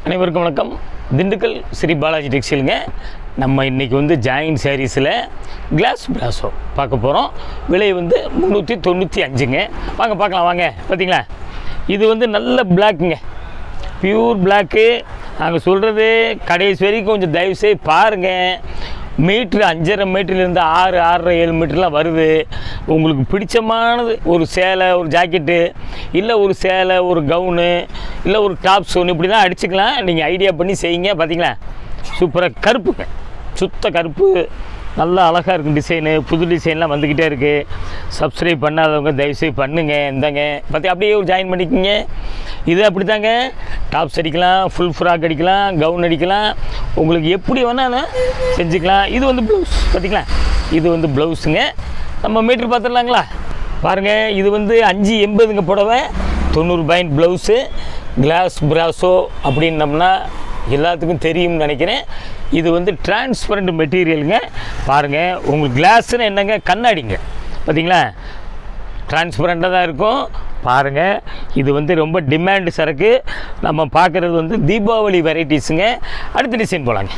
அனைவருக்கும் வணக்கம் திண்டுக்கல் ஸ்ரீ பாலாஜி டெக்ஸ்டைலுங்க நம்ம இன்றைக்கி வந்து ஜாயின் சாரீஸில் கிளாஸ் பிராசோ பார்க்க போகிறோம் விலை வந்து முந்நூற்றி தொண்ணூற்றி அஞ்சுங்க வாங்க பார்க்கலாம் வாங்க பார்த்தீங்களா இது வந்து நல்ல பிளாக்குங்க பியூர் பிளாக்கு நாங்கள் சொல்கிறது கடைசி வரைக்கும் கொஞ்சம் தயவுசெய்து பாருங்கள் மீட்ரு அஞ்சரை மீட்டர்லேருந்து ஆறு ஆறரை ஏழு மீட்டர்லாம் வருது உங்களுக்கு பிடிச்சமானது ஒரு சேலை ஒரு ஜாக்கெட்டு இல்லை ஒரு சேலை ஒரு கவுனு இல்லை ஒரு டாப்ஸ் ஒன்று இப்படி தான் அடிச்சுக்கலாம் நீங்கள் ஐடியா பண்ணி செய்யுங்க பார்த்தீங்களா சூப்பராக கருப்புங்க சுத்த கருப்பு நல்லா அழகாக இருக்கும் டிசைனு புது டிசைன்லாம் வந்துக்கிட்டே இருக்குது சப்ஸ்கிரைப் பண்ணாதவங்க தயவுசெய்து பண்ணுங்க இந்தாங்க பார்த்தி அப்படியே ஒரு ஜாயின் பண்ணிக்கோங்க இது அப்படி தாங்க டாப்ஸ் அடிக்கலாம் ஃபுல் ஃப்ராக் அடிக்கலாம் கவுன் அடிக்கலாம் உங்களுக்கு எப்படி வேணாலும் செஞ்சுக்கலாம் இது வந்து ப்ளவுஸ் பார்த்தீங்களா இது வந்து ப்ளவுஸுங்க நம்ம மீட்ரு பார்த்துடலாங்களா பாருங்கள் இது வந்து அஞ்சு எண்பதுங்க புடவை தொண்ணூறு பாயிண்ட் ப்ளவுஸு கிளாஸ் பிராசோ அப்படின்னம்னா எல்லாத்துக்கும் தெரியும்னு நினைக்கிறேன் இது வந்து டிரான்ஸ்பரண்ட் மெட்டீரியலுங்க பாருங்கள் உங்களுக்கு கிளாஸ்னு என்னங்க கண்ணாடிங்க பார்த்தீங்களா டிரான்ஸ்பரண்ட்டாக தான் இருக்கும் பாருங்கள் இது வந்து ரொம்ப டிமாண்ட் சரக்கு நம்ம பார்க்குறது வந்து தீபாவளி வெரைட்டிஸுங்க அடுத்த டிசைன் போகலாங்க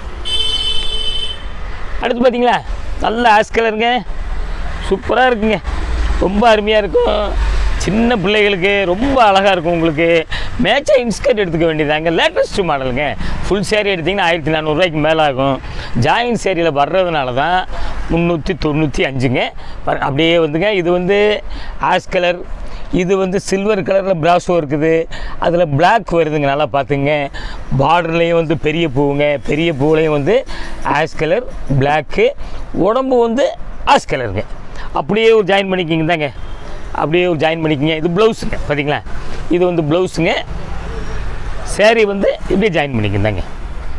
அடுத்து பார்த்தீங்களா நல்ல ஆஸ் கலருங்க சூப்பராக இருக்குங்க ரொம்ப அருமையாக இருக்கும் சின்ன பிள்ளைகளுக்கு ரொம்ப அழகாக இருக்கும் உங்களுக்கு மேட்சாக இன்ஸ்கர்ட் எடுத்துக்க வேண்டியதாங்க லேட்டஸ்ட் மாடலுங்க ஃபுல் சேரீ எடுத்திங்கன்னா ஆயிரத்தி நானூறுரூவாய்க்கு மேலே ஆகும் ஜாயின் சேரீயில் வர்றதுனால தான் முந்நூற்றி தொண்ணூற்றி அஞ்சுங்க பாரு அப்படியே வந்துங்க இது வந்து ஆஷ் கலர் இது வந்து சில்வர் கலரில் பிராஸோ இருக்குது அதில் Black வருதுங்க நல்லா பார்த்துங்க பார்டர்லேயும் வந்து பெரிய பூவுங்க பெரிய பூவுலையும் வந்து ஆஷ் கலர் பிளாக்கு உடம்பு வந்து ஆஷ் கலருங்க அப்படியே ஒரு ஜாயின் பண்ணிக்கிங்க தாங்க அப்படியே ஒரு ஜாயின் பண்ணிக்கிங்க இது ப்ளவுஸுங்க பார்த்தீங்களா இது வந்து ப்ளவுஸுங்க சேரீ வந்து இப்படியே ஜாயின் பண்ணிக்கிங்க தாங்க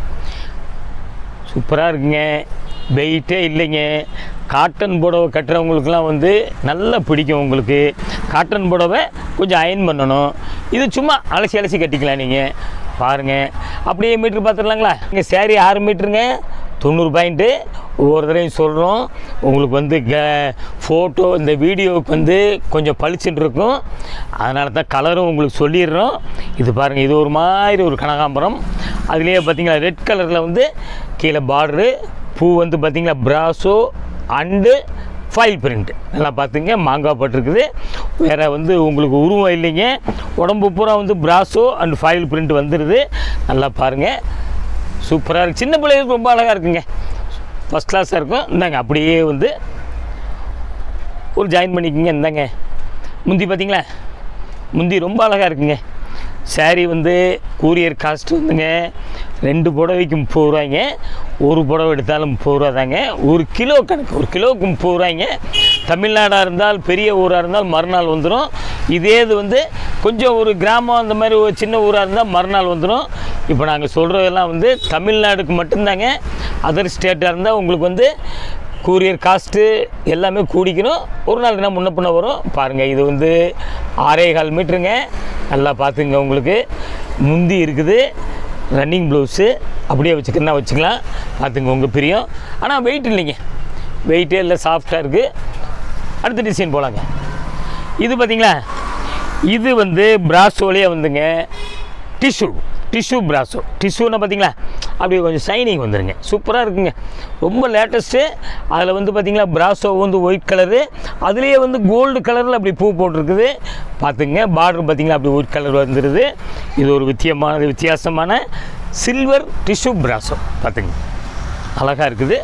சூப்பராக இருக்குங்க வெயிட்டே இல்லைங்க காட்டன் புடவை கட்டுறவங்களுக்குலாம் வந்து நல்லா பிடிக்கும் உங்களுக்கு காட்டன் புடவை கொஞ்சம் அயன் பண்ணணும் இது சும்மா அலசி அலசி கட்டிக்கலாம் நீங்கள் பாருங்கள் அப்படியே மீட்ரு பார்த்துடலாங்களா இங்கே சேரீ ஆறு மீட்ருங்க தொண்ணூறு பாயிண்ட்டு ஒவ்வொரு தடவையும் சொல்கிறோம் உங்களுக்கு வந்து க ஃபோட்டோ இந்த வீடியோவுக்கு வந்து கொஞ்சம் பளிச்சுன்னு இருக்கும் அதனால தான் கலரும் உங்களுக்கு சொல்லிடுறோம் இது பாருங்கள் இது ஒரு மாதிரி ஒரு கனகாம்பரம் அதுலேயே பார்த்தீங்களா ரெட் கலரில் வந்து கீழே பார்டரு பூ வந்து பார்த்தீங்களா பிராசோ அண்டு ஃபைல் பிரிண்ட் நல்லா பார்த்துங்க மாங்காய் பட்டிருக்குது வேறு வந்து உங்களுக்கு உருவம் இல்லைங்க உடம்பு பூரா வந்து பிராசோ அண்ட் ஃபைல் பிரிண்ட் வந்துடுது நல்லா பாருங்கள் சூப்பராக இருக்குது சின்ன பிள்ளைகளுக்கு ரொம்ப அழகாக இருக்குங்க ஃபஸ்ட் கிளாஸாக இருக்கும் இந்தாங்க அப்படியே வந்து ஒரு ஜாயின் பண்ணிக்கோங்க இந்தாங்க முந்தி பார்த்தீங்களா முந்தி ரொம்ப அழகாக இருக்குங்க saree வந்து கூரியர் காஸ்ட் வந்துங்க ரெண்டு புடவைக்கு முப்பது ரூபாய்ங்க ஒரு புடவை எடுத்தாலும் முப்பது ரூபா தாங்க ஒரு கிலோ கணக்கு ஒரு கிலோவுக்கு முப்பது ரூபாய்ங்க தமிழ்நாடாக இருந்தால் பெரிய ஊராக இருந்தால் மறுநாள் வந்துடும் இதே இது வந்து கொஞ்சம் ஒரு கிராமம் அந்த மாதிரி ஒரு சின்ன ஊராக இருந்தால் மறுநாள் வந்துடும் இப்போ நாங்கள் சொல்கிறதெல்லாம் வந்து தமிழ்நாடுக்கு மட்டும்தாங்க அதர் ஸ்டேட்டாக இருந்தால் உங்களுக்கு வந்து கூரியர் காஸ்ட்டு எல்லாமே கூடிக்கணும் ஒரு நாள் என்ன முன்ன பின்ன வரும் பாருங்கள் இது வந்து ஆறே கால் மீட்டருங்க நல்லா பார்த்துங்க உங்களுக்கு முந்தி இருக்குது ரன்னிங் ப்ளவுஸு அப்படியே வச்சுக்கிறனா வச்சுக்கலாம் பார்த்துங்க உங்கள் பிரியம் ஆனால் வெயிட் இல்லைங்க வெயிட்டே இல்லை சாஃப்டாக இருக்குது அடுத்த டிசைன் போகலாங்க இது பார்த்தீங்களா இது வந்து பிராசோலேயே வந்துங்க டிஷ்யூ டிஷ்யூ பிராசோ டிஷ்யூன்னு பார்த்தீங்களா அப்படியே கொஞ்சம் ஷைனிங் வந்துருங்க சூப்பராக இருக்குங்க ரொம்ப லேட்டஸ்ட்டு அதில் வந்து பார்த்தீங்களா பிராசோ வந்து ஒயிட் கலரு அதுலேயே வந்து கோல்டு கலரில் அப்படி பூ போட்டிருக்குது பார்த்துங்க பார்டர் பார்த்தீங்களா அப்படி ஒயிட் கலர் வந்துடுது இது ஒரு வித்தியமான வித்தியாசமான சில்வர் டிஷ்யூ பிராசோ பார்த்துங்க அழகாக இருக்குது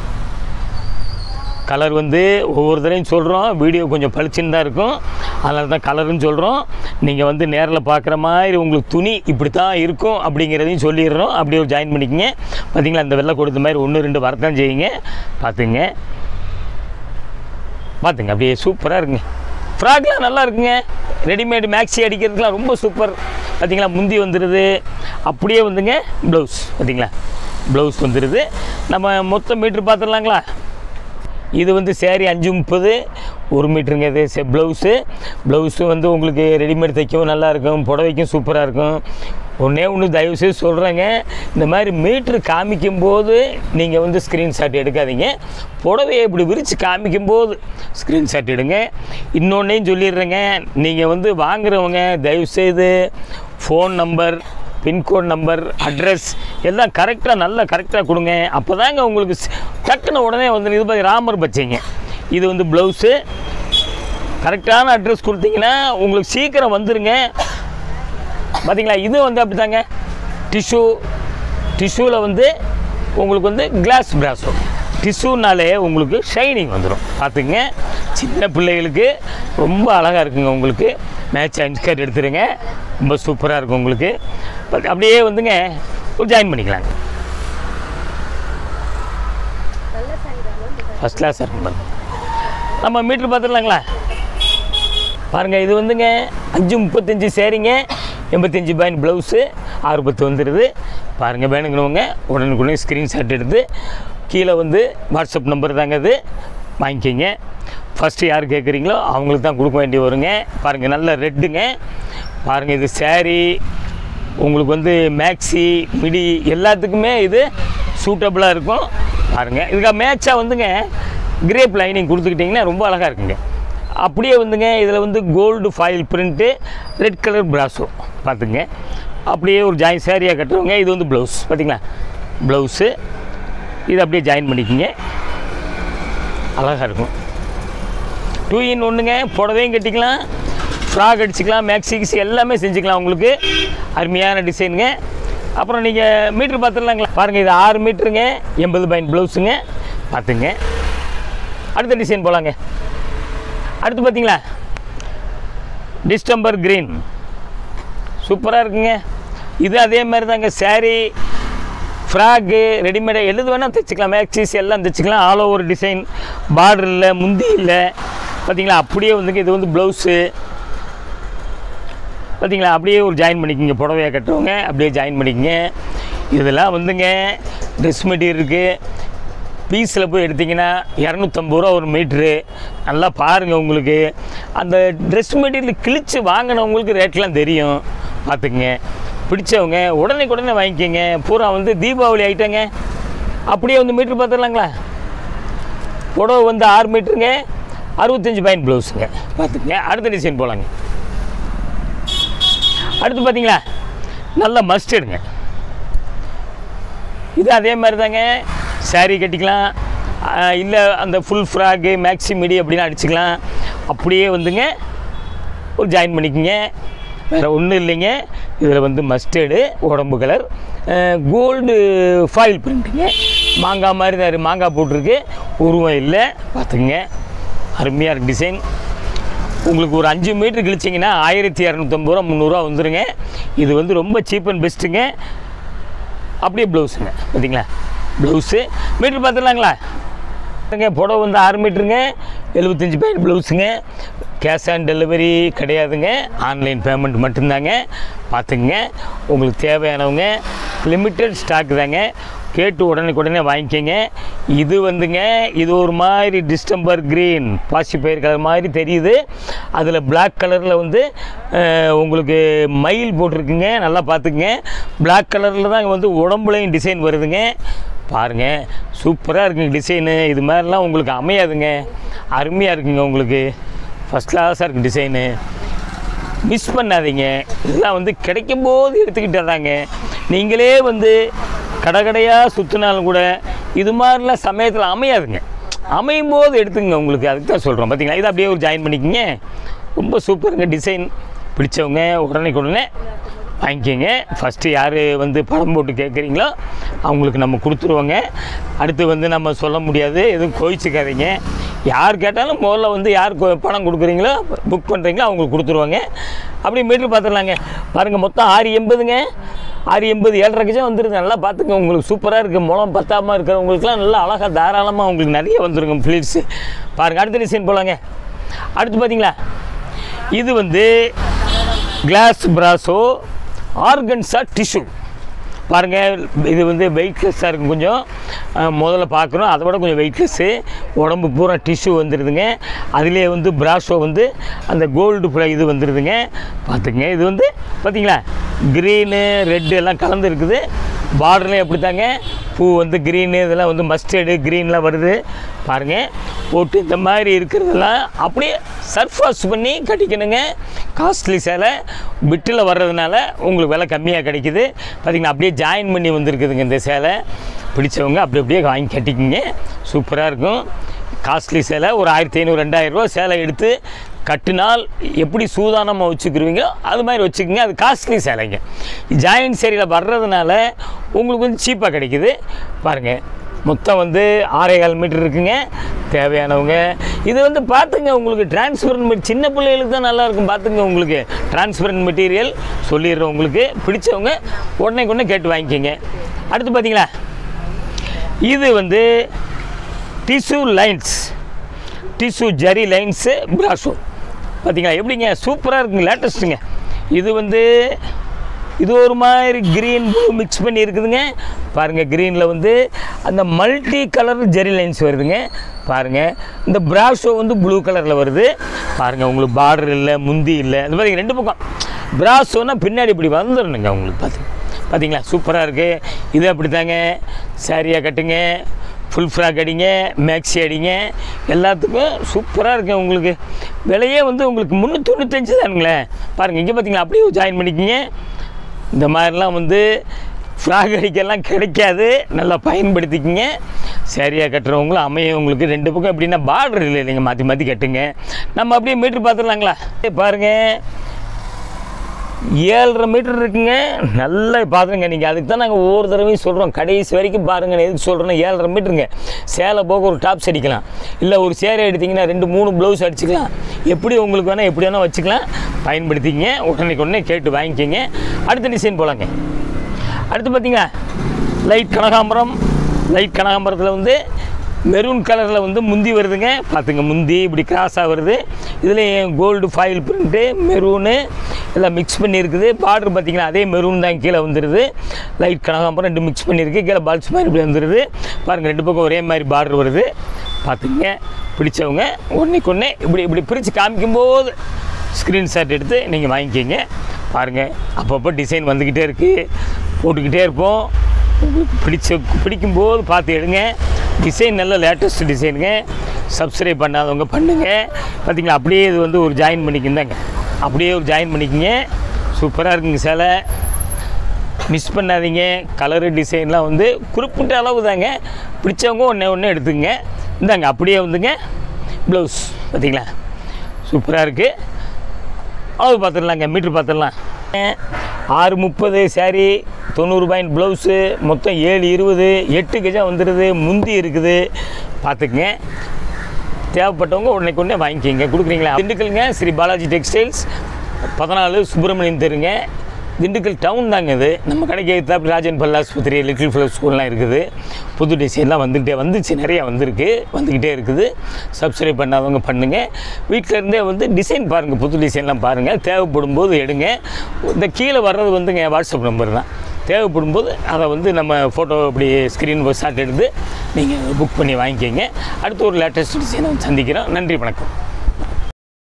கலர் வந்து ஒவ்வொரு தடவையும் சொல்கிறோம் வீடியோ கொஞ்சம் பளிச்சுன்னு தான் இருக்கும் அதனால தான் கலருன்னு சொல்கிறோம் நீங்கள் வந்து நேரில் பார்க்குற மாதிரி உங்களுக்கு துணி இப்படி தான் இருக்கும் அப்படிங்கிறதையும் சொல்லிடுறோம் அப்படியே ஒரு ஜாயின் பண்ணிக்கங்க பார்த்தீங்களா இந்த வெள்ளை கொடுத்த மாதிரி ஒன்று ரெண்டு வரத்தான் செய்யுங்க பார்த்துங்க பார்த்துங்க அப்படியே சூப்பராக இருக்குங்க ஃப்ராக்லாம் நல்லா இருக்குங்க ரெடிமேடு மேக்ஸி அடிக்கிறதுக்குலாம் ரொம்ப சூப்பர் பார்த்தீங்களா முந்தி வந்துடுது அப்படியே வந்துங்க ப்ளவுஸ் பார்த்தீங்களா ப்ளவுஸ் வந்துடுது நம்ம மொத்தம் மீட்ரு பார்த்துடலாங்களா இது வந்து சேரீ அஞ்சு முப்பது ஒரு மீட்டருங்க இது செ ப்ளவுஸு ப்ளவுஸும் வந்து உங்களுக்கு ரெடிமேட் தைக்கவும் நல்லா இருக்கும் புடவைக்கும் சூப்பராக இருக்கும் ஒன்றே ஒன்று தயவுசெய்து சொல்கிறேங்க இந்த மாதிரி மீட்ரு காமிக்கும்போது நீங்கள் வந்து ஸ்க்ரீன்ஷாட் எடுக்காதீங்க புடவையை இப்படி விரித்து காமிக்கும்போது ஸ்க்ரீன்ஷாட் எடுங்க இன்னொன்னையும் சொல்லிடுறேங்க நீங்கள் வந்து வாங்குறவங்க தயவுசெய்து phone number pincode number address எல்லாம் கரெக்டாக நல்லா கரெக்டாக கொடுங்க அப்போ தாங்க உங்களுக்கு ஸ்- டக்குன்னு உடனே வந்து இது மாதிரி ராமர் பச்சைங்க இது வந்து ப்ளவுஸு கரெக்டான அட்ரஸ் கொடுத்தீங்கன்னா உங்களுக்கு சீக்கிரம் வந்துருங்க பார்த்தீங்களா இது வந்து அப்படி தாங்க டிஷ்யூ டிஷ்யூவில் வந்து உங்களுக்கு வந்து கிளாஸ் பிராஸோ டிஷ்யூனாலே உங்களுக்கு ஷைனிங் வந்துடும் பார்த்துங்க சின்ன பிள்ளைகளுக்கு ரொம்ப அழகாக இருக்குங்க உங்களுக்கு மேட்ச் அண்ட் ஸ்கர்ட் எடுத்துருங்க ரொம்ப சூப்பராக இருக்கும் உங்களுக்கு பட் அப்படியே வந்துங்க ஒரு ஜாயின் பண்ணிக்கலாங்க ஃபஸ்ட் கிளாஸ் இருக்கும் பாருங்க நம்ம மீட்ரு பார்த்துடலாங்களா பாருங்கள் இது வந்துங்க அஞ்சு முப்பத்தஞ்சு சேரீங்க எண்பத்தஞ்சு பாயிண்ட் ப்ளவுஸு ஆறு பத்து வந்துடுது பாருங்கள் வேணுங்கிறவங்க உடனுக்குடனே ஸ்க்ரீன்ஷாட் எடுத்து கீழே வந்து வாட்ஸ்அப் நம்பர் தாங்க இது வாங்கிக்கிங்க ஃபஸ்ட்டு யார் கேட்குறீங்களோ அவங்களுக்கு தான் கொடுக்க வேண்டி வருங்க பாருங்கள் நல்ல ரெட்டுங்க பாருங்கள் இது saree உங்களுக்கு வந்து மேக்ஸி மிடி எல்லாத்துக்குமே இது சூட்டபுளாக இருக்கும் பாருங்கள் இதுக்காக மேட்சாக வந்துங்க கிரேப் லைனிங் கொடுத்துக்கிட்டிங்கன்னா ரொம்ப அழகாக இருக்குங்க அப்படியே வந்துங்க இதில் வந்து gold foil print red colour brasso பார்த்துங்க அப்படியே ஒரு ஜாயின் சேரியாக கட்டுறவங்க இது வந்து ப்ளவுஸ் பார்த்தீங்களா ப்ளவுஸு இது அப்படியே ஜாயின் பண்ணிக்கோங்க அழகாக இருக்கும் டூ இன் ஒன்றுங்க புடவையும் கட்டிக்கலாம் ஃப்ராக் அடிச்சுக்கலாம் மேக்ஸிக்ஸ் எல்லாமே செஞ்சுக்கலாம் உங்களுக்கு அருமையான டிசைனுங்க அப்புறம் நீங்கள் மீட்ரு பார்த்துடலாங்களா பாருங்கள் இது ஆறு மீட்ருங்க எண்பது பாயிண்ட் ப்ளவுஸுங்க பார்த்துங்க அடுத்த டிசைன் போகலாங்க அடுத்து பார்த்தீங்களா டிஸ்டம்பர் க்ரீன் சூப்பராக இருக்குங்க இது அதே மாதிரி தாங்க saree ஃப்ராக்கு ரெடிமேடு எழுது வேணால் தைச்சிக்கலாம் மேக்சிஸ் எல்லாம் தைச்சிக்கலாம் ஆல் ஓவர் டிசைன் பார்டர் இல்லை முந்தி இல்லை பார்த்தீங்களா அப்படியே வந்துங்க இது வந்து ப்ளவுஸு பார்த்தீங்களா அப்படியே ஒரு ஜாயின் பண்ணிக்கிங்க புடவையை கட்டுறவங்க அப்படியே ஜாயின் பண்ணிக்கங்க இதெல்லாம் வந்துங்க ட்ரெஸ் மெட்டீரியலுக்கு பீஸில் போய் எடுத்திங்கன்னா இரநூத்தம்பது ரூபா ஒரு மீட்ரு நல்லா பாருங்கள் உங்களுக்கு அந்த ட்ரெஸ் மெட்டீரியல் கிழிச்சு வாங்கினவங்களுக்கு ரேட்லாம் தெரியும் பார்த்துக்குங்க பிடிச்சவங்க உடனே உடனே வாங்கிக்கோங்க பூரா வந்து தீபாவளி ஐட்டங்க அப்படியே வந்து மீட்ரு பார்த்துடலாங்களா புடவை வந்து ஆறு மீட்டருங்க அறுபத்தஞ்சு பாயிண்ட் ப்ளவுஸுங்க பார்த்துக்குங்க அடுத்த டிசைன் போகலாங்க அடுத்து பார்த்தீங்களா நல்ல மஸ்டர்டுங்க இது அதே மாதிரி தாங்க saree கட்டிக்கலாம் இல்லை அந்த ஃபுல் ஃப்ராக்கு மேக்ஸி மிடி அப்படின்னு அடிச்சுக்கலாம் அப்படியே வந்துங்க ஒரு ஜாயின் பண்ணிக்கோங்க வேறு ஒன்றும் இல்லைங்க இதில் வந்து மஸ்டர்டு உடம்பு கலர் கோல்டு ஃபாயில் பிரிண்ட்டுங்க மாங்காய் மாதிரி தான் இருக்கு. மாங்காய் போட்டிருக்கு உருவம் இல்லை பார்த்துங்க அருமையாக இருக்கு டிசைன் உங்களுக்கு ஒரு அஞ்சு மீட்டர் கிழிச்சிங்கன்னா ஆயிரத்தி இரநூத்தம்பது ரூபா முந்நூறுரூவா வந்துருங்க இது வந்து ரொம்ப சீப் அண்ட் பெஸ்ட்டுங்க அப்படியே ப்ளவுஸுங்க பார்த்தீங்களா ப்ளவுஸு மீட்ரு பார்த்துடலாங்களா பாருங்க, புடவை வந்து ஆறு மீட்டருங்க எழுபத்தஞ்சி பேர் ப்ளவுஸுங்க கேஷ் ஆன் டெலிவரி கிடையாதுங்க ஆன்லைன் பேமெண்ட் மட்டும்தாங்க பார்த்துங்க உங்களுக்கு தேவையானவங்க லிமிட்டட் ஸ்டாக் தாங்க கேட்டு உடனுக்குடனே வாங்கிக்கோங்க இது வந்துங்க இது ஒரு மாதிரி டிஸ்டம்பர் க்ரீன் பாசி பயிர் கலர் மாதிரி தெரியுது அதில் Black கலரில் வந்து அஹ், உங்களுக்கு மயில் போட்டிருக்குங்க நல்லா பார்த்துக்குங்க Black கலரில் தான் வந்து உடம்புலையும் டிசைன் வருதுங்க பாருங்கள் சூப்பராக இருக்குங்க டிசைனு இது மாதிரிலாம் உங்களுக்கு அமையாதுங்க அருமையாக இருக்குங்க உங்களுக்கு ஃபஸ்ட் கிளாஸாக இருக்குது டிசைனு மிஸ் பண்ணாதீங்க இதெல்லாம் வந்து கிடைக்கும் போது எடுத்துக்கிட்டதாங்க நீங்களே வந்து கடை கடையாக சுற்றினாலும் கூட இது மாதிரிலாம் சமயத்தில் அமையாதுங்க அமையும் போது எடுத்துங்க உங்களுக்கு அதுக்கு தான் சொல்கிறோம் பார்த்தீங்களா இதை அப்படியே ஒரு ஜாயின் பண்ணிக்கோங்க ரொம்ப சூப்பருங்க டிசைன் பிடிச்சவங்க உடனே உடனே வாங்கிக்கோங்க ஃபஸ்ட்டு யார் வந்து படம் போட்டு கேட்குறீங்களோ அவங்களுக்கு நம்ம கொடுத்துருவோங்க அடுத்து வந்து நம்ம சொல்ல முடியாது எதுவும் கோயிச்சுக்காதீங்க யார் கேட்டாலும் முதல்ல வந்து யார் கொ- பணம் கொடுக்குறீங்களோ புக் பண்ணுறீங்களோ அவங்களுக்கு கொடுத்துருவாங்க அப்படியே மீட்டர் பார்த்துடலாங்க பாருங்கள் மொத்தம் ஆறு எண்பதுங்க ஆறு எண்பது ஏழரைக்குச்சா வந்துருங்க நல்லா பார்த்துங்க உங்களுக்கு சூப்பராக இருக்குது முளம் பத்தாமல் இருக்கிறவங்களுக்குலாம் நல்லா அழகாக தாராளமாக உங்களுக்கு நிறைய வந்துருங்க ஃப்ளீட்ஸு பாருங்கள் அடுத்த டிசைன் போகலாங்க அடுத்து பார்த்தீங்களா இது வந்து கிளாஸ் பிராஸோ ஆர்கன்ஸா டிஷ்யூ பாருங்கள் இது வந்து வெயிட்லெஸ்ஸாக இருக்கும் கொஞ்சம் அஹ், முதல்ல பார்க்குறோம் அதை விட கொஞ்சம் வெயிட்லெஸ்ஸு உடம்பு பூரா டிஷ்யூ வந்துடுதுங்க அதிலே வந்து பிராஷோ வந்து அந்த கோல்டு ஃப்ளை இது வந்துடுதுங்க பார்த்துங்க இது வந்து பார்த்தீங்களா க்ரீனு ரெட்டு எல்லாம் கலந்து இருக்குது பார்டர்லேயும் எப்படி தாங்க பூ வந்து க்ரீனு இதெல்லாம் வந்து மஸ்டர்டு க்ரீன்லாம் வருது பாருங்கள் போட்டு இந்த மாதிரி இருக்கிறதெல்லாம் அப்படியே சர்ஃபாஸ் பண்ணி கட்டிக்கணுங்க காஸ்ட்லி சேலை பிட்டில் வர்றதுனால உங்களுக்கு விலை கம்மியாக கிடைக்குது பார்த்திங்கன்னா அப்படியே ஜாயின் பண்ணி வந்திருக்குதுங்க இந்த சேலை பிடிச்சவங்க அப்படி அப்படியே வாங்கி கட்டிக்கிங்க சூப்பராக இருக்கும் காஸ்ட்லி சேலை ஒரு ஆயிரத்தி ஐநூறு ரெண்டாயிரரூவா சேலை எடுத்து கட்டினால் எப்படி சூதானமாக வச்சுக்கிருவீங்களோ அது மாதிரி வச்சுக்கோங்க அது காஸ்ட்லி சேலைங்க ஜாயின் சேரியில் வர்றதுனால உங்களுக்கு வந்து சீப்பாக கிடைக்குது பாருங்கள் மொத்தம் வந்து ஆறே கால் மீட்டர் இருக்குங்க தேவையானவங்க இது வந்து பார்த்துங்க உங்களுக்கு டிரான்ஸ்பரண்ட் சின்ன பிள்ளைகளுக்கு தான் நல்லா இருக்கும் பார்த்துங்க உங்களுக்கு டிரான்ஸ்பரண்ட் மெட்டீரியல் சொல்லிடுறோம் உங்களுக்கு பிடிச்சவங்க உடனே உடனே கேட்டு வாங்கிக்கோங்க அடுத்து பார்த்தீங்களா இது வந்து tissue lines tissue zari lines brasso பார்த்தீங்களா எப்படிங்க சூப்பராக இருக்குங்க லேட்டஸ்ட்டுங்க இது வந்து இது ஒரு மாதிரி க்ரீன் ப்ளூ மிக்ஸ் பண்ணி இருக்குதுங்க பாருங்கள் க்ரீனில் வந்து அந்த மல்டி கலர் ஜெரி லைன்ஸ் வருதுங்க பாருங்கள் இந்த பிராஷோ வந்து ப்ளூ கலரில் வருது பாருங்கள் உங்களுக்கு பார்டர் இல்லை முந்தி இல்லை அந்த மாதிரி ரெண்டு பக்கம் பிராஷோன்னா பின்னாடி இப்படி வந்துடணுங்க உங்களுக்கு பார்த்து பார்த்தீங்களா சூப்பராக இருக்குது இது அப்படி தாங்க சாரியாக கட்டுங்க ஃபுல் ஃப்ராக் அடிங்க மேக்ஸி அடிங்க எல்லாத்துக்கும் சூப்பராக இருக்கு உங்களுக்கு விலையே வந்து உங்களுக்கு முந்நூற்றி தொண்ணூத்தஞ்சு தானுங்களே பாருங்கள் இங்கே பார்த்தீங்களா அப்படியே ஜாயின் பண்ணிக்கிங்க இந்த மாதிரிலாம் வந்து ஃப்ராக் அடிக்கெல்லாம் கிடைக்காது நல்லா பயன்படுத்திக்கிங்க சரியாக கட்டுறவங்களும் அமையும் உங்களுக்கு ரெண்டு பக்கம் எப்படின்னா பார்டர் இல்லை இல்லைங்க மாற்றி மாற்றி கட்டுங்க நம்ம அப்படியே மீட்ரு பார்த்துடலாங்களா பாருங்கள் ஏழரை மீட்டர் இருக்குங்க நல்லா பார்த்துருங்க நீங்கள் அதுக்கு தான் நாங்கள் ஒவ்வொரு தடவையும் சொல்கிறோம் கடைசி வரைக்கும் பாருங்க நான் எதுக்கு சொல்கிறேன்னா ஏழரை மீட்டருங்க சேலை போக ஒரு டாப்ஸ் அடிக்கலாம் இல்லை ஒரு சேரை எடுத்திங்கன்னா ரெண்டு மூணு ப்ளவுஸ் அடிச்சுக்கலாம் எப்படி உங்களுக்கு வேணால் எப்படி வேணால் வச்சுக்கலாம் பயன்படுத்திங்க உடனே உடனே கேட்டு வாங்கிக்கோங்க அடுத்த டிசைன் போலாங்க அடுத்து பார்த்தீங்க லைட் கனகாம்பரம் லைட் கனகாம்பரத்தில் வந்து மெரூன் கலரில் வந்து முந்தி வருதுங்க பார்த்துங்க முந்தி இப்படி கிராஸாக வருது இதில் கோல்டு ஃபாயில் பிரிண்ட்டு மெரூனு எல்லாம் மிக்ஸ் பண்ணியிருக்குது பார்டர் பார்த்தீங்கன்னா அதே மெரூன் தான் கீழே வந்துடுது லைட் கனகாம்பரம் ரெண்டு மிக்ஸ் பண்ணியிருக்கு கீழே பால்ஸ் மாதிரி இப்படி வந்துடுது பாருங்கள் ரெண்டு பக்கம் ஒரே மாதிரி பார்டர் வருது பார்த்துங்க பிடிச்சவங்க ஒன்றைக்கு ஒன்று இப்படி இப்படி பிரித்து காமிக்கும்போது ஸ்க்ரீன்ஷாட் எடுத்து நீங்கள் வாங்கிக்கிங்க பாருங்கள் அப்பப்போ டிசைன் வந்துக்கிட்டே இருக்குது போட்டுக்கிட்டே இருப்போம் உங்களுக்கு பிடிச்ச பிடிக்கும்போது பார்த்து எடுங்க டிசைன் நல்ல லேட்டஸ்ட் டிசைனுங்க சப்ஸ்கிரைப் பண்ணாதவங்க பண்ணுங்க பார்த்தீங்களா அப்படியே இது வந்து ஒரு ஜாயின் பண்ணிக்கிந்தாங்க அப்படியே ஒரு ஜாயின் பண்ணிக்கிங்க சூப்பராக இருக்குங்க சேலை மிஸ் பண்ணாதீங்க கலரு டிசைன்லாம் வந்து குறிப்பிட்ட அளவு தாங்க பிடிச்சவங்க ஒன்றே ஒன்று எடுத்துங்க இந்தாங்க அப்படியே வந்துங்க ப்ளவுஸ் பார்த்தீங்களா சூப்பராக இருக்குது அளவு பார்த்துடலாங்க மீட்ரு பார்த்துடலாம் ஆறு முப்பது சாரி தொண்ணூறுபாயின் ப்ளவுஸு மொத்தம் ஏழு இருபது எட்டு கஜம் வந்துடுது முந்தி இருக்குது பார்த்துக்குங்க தேவைப்பட்டவங்க உடனே கொண்டே வாங்கிக்கிங்க கொடுக்குறீங்களா திண்டுக்கல்ங்க ஸ்ரீ பாலாஜி டெக்ஸ்டைல்ஸ் பதினாலு சுப்பிரமணியன் தெருங்க திண்டுக்கல் டவுன் தாங்க இது நம்ம கடைக்கு எதிர்த்தாப்புல ராஜன் பல் ஆஸ்பத்திரி லிட்டில் ஃபிளவர் ஸ்கூல்லாம் இருக்குது புது டிசைன்லாம் வந்துகிட்டே வந்துச்சு நிறையா வந்திருக்கு வந்துக்கிட்டே இருக்குது சப்ஸ்கிரைப் பண்ணாதவங்க பண்ணுங்கள் வீட்டில் இருந்தே வந்து டிசைன் பாருங்கள் புது டிசைன்லாம் பாருங்கள் தேவைப்படும் போது எடுங்க இந்த கீழே வர்றது வந்துங்க வாட்ஸ்அப் நம்பர் தான் தேவைப்படும் போது அதை வந்து நம்ம ஃபோட்டோ அப்படி ஸ்க்ரீன் ஷாட் எடுத்து நீங்கள் புக் பண்ணி வாங்கிக்கோங்க அடுத்து ஒரு லேட்டஸ்ட் டிசைனை சந்திக்கிறோம் நன்றி வணக்கம்